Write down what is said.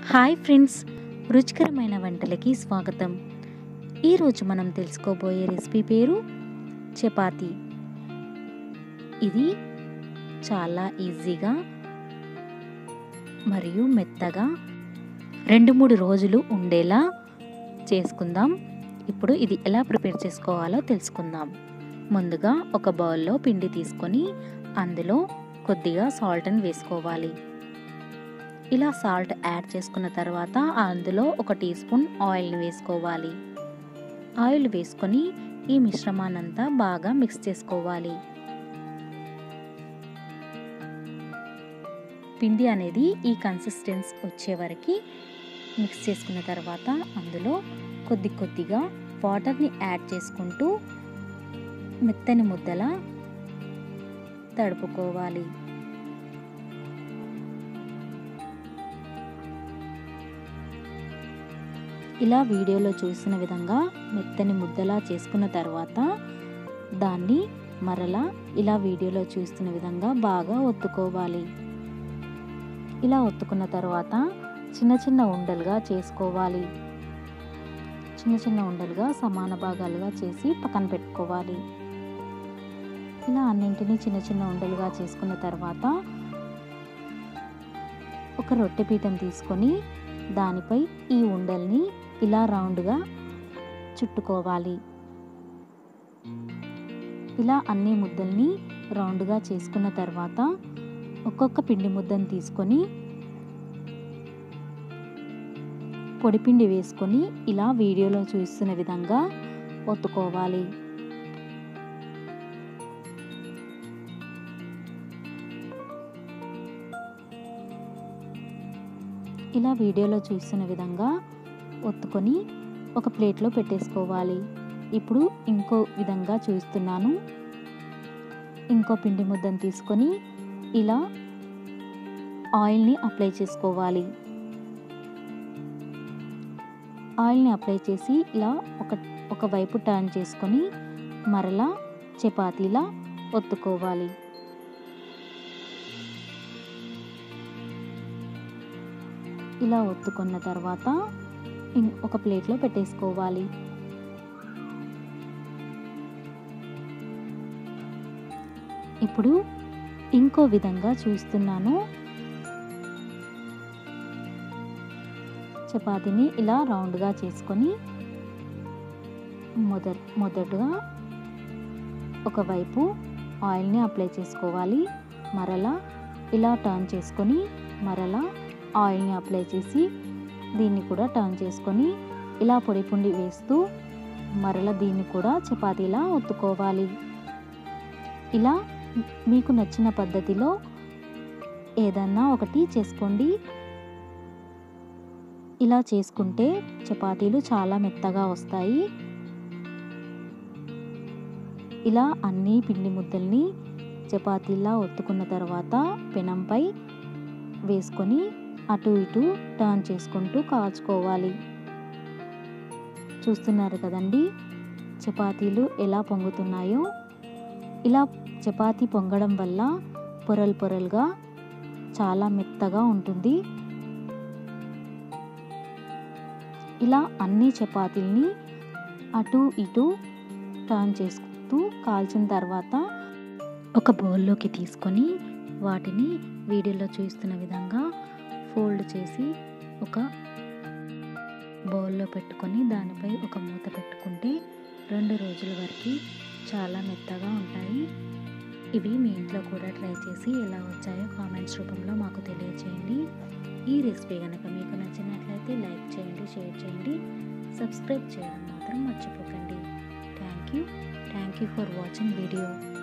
hi friends రుచికరమైన వంటలకి స్వాగతం ఈరోజు మనం తెలుసుకోబోయే రెసిపీ పేరు చపాతీ ఇది చాలా ఈజీగా మరియు మెత్తగా రెండు మూడు రోజులు ఉండేలా చేసుకుందాం ఇప్పుడు ఇది ఎలా ప్రిపేర్ చేసుకోవాలో తెలుసుకుందాం ముందుగా ఒక బౌల్లో పిండి తీసుకొని అందులో కొద్దిగా సాల్ట్ని వేసుకోవాలి ఇలా సాల్ట్ యాడ్ చేసుకున్న తర్వాత అందులో ఒక టీ స్పూన్ ఆయిల్ని వేసుకోవాలి ఆయిల్ వేసుకొని ఈ మిశ్రమాన్నంతా బాగా మిక్స్ చేసుకోవాలి పిండి అనేది ఈ కన్సిస్టెన్స్ వచ్చే వరకు మిక్స్ చేసుకున్న తర్వాత అందులో కొద్ది కొద్దిగా వాటర్ని యాడ్ చేసుకుంటూ మెత్తని ముద్దలా తడుపుకోవాలి ఇలా వీడియోలో చూసిన విధంగా మెత్తని ముద్దలా చేసుకున్న తర్వాత దాన్ని మరలా ఇలా వీడియోలో చూస్తున్న విధంగా బాగా ఒత్తుకోవాలి ఇలా ఒత్తుకున్న తర్వాత చిన్న చిన్న ఉండలుగా చేసుకోవాలి చిన్న చిన్న ఉండలుగా సమాన భాగాలుగా చేసి పక్కన పెట్టుకోవాలి ఇలా అన్నింటినీ చిన్న చిన్న ఉండలుగా చేసుకున్న తర్వాత ఒక రొట్టె పీఠం తీసుకొని దానిపై ఈ ఉండల్ని ఇలా రౌండ్గా చుట్టుకోవాలి ఇలా అన్ని ముద్దల్ని రౌండ్గా చేసుకున్న తర్వాత ఒక్కొక్క పిండి ముద్దను తీసుకొని పొడిపిండి వేసుకొని ఇలా వీడియోలో చూస్తున్న విధంగా ఒత్తుకోవాలి ఇలా వీడియోలో చూస్తున్న విధంగా ఒత్తుకొని ఒక ప్లేట్లో పెట్టేసుకోవాలి ఇప్పుడు ఇంకో విధంగా చూస్తున్నాను ఇంకో పిండి ముద్దను తీసుకొని ఇలా ఆయిల్ని అప్లై చేసుకోవాలి ఆయిల్ని అప్లై చేసి ఇలా ఒక ఒక వైపు టర్న్ చేసుకొని మరలా చపాతీలా ఒత్తుకోవాలి ఇలా ఒత్తుకున్న తర్వాత ఒక ప్లేట్లో పెట్టేసుకోవాలి ఇప్పుడు ఇంకో విధంగా చూస్తున్నాను చపాతీని ఇలా రౌండ్గా చేసుకొని మొద మొదటగా ఒకవైపు ఆయిల్ని అప్లై చేసుకోవాలి మరలా ఇలా టర్న్ చేసుకొని మరలా ఆయిల్ని అప్లై చేసి దీన్ని కూడా టర్న్ చేసుకొని ఇలా పొడి పుండి వేస్తూ మరల దీన్ని కూడా చపాతీలా ఒత్తుకోవాలి ఇలా మీకు నచ్చిన పద్ధతిలో ఏదన్నా ఒకటి చేసుకోండి ఇలా చేసుకుంటే చపాతీలు చాలా మెత్తగా వస్తాయి ఇలా అన్ని పిండి ముద్దల్ని చపాతీలా ఒత్తుకున్న తర్వాత పెనంపై వేసుకొని అటు ఇటు టర్న్ చేసుకుంటూ కాల్చుకోవాలి చూస్తున్నారు కదండి చపాతీలు ఎలా పొంగుతున్నాయో ఇలా చపాతీ పొంగడం వల్ల పొరలు పొరలుగా చాలా మెత్తగా ఉంటుంది ఇలా అన్ని చపాతీల్ని అటు ఇటు టర్న్ చేసుకుంటూ కాల్చిన తర్వాత ఒక బౌల్లోకి తీసుకొని వాటిని వీడియోలో చూస్తున్న విధంగా ఫోల్డ్ చేసి ఒక బౌల్లో పెట్టుకొని దానిపై ఒక మూత పెట్టుకుంటే రెండు రోజుల వరకు చాలా మెత్తగా ఉంటాయి ఇవి మీ ఇంట్లో కూడా ట్రై చేసి ఎలా వచ్చాయో కామెంట్స్ రూపంలో మాకు తెలియచేయండి ఈ రెసిపీ కనుక మీకు నచ్చినట్లయితే లైక్ చేయండి షేర్ చేయండి సబ్స్క్రైబ్ చేయడం మాత్రం మర్చిపోకండి thank you thank you for watching video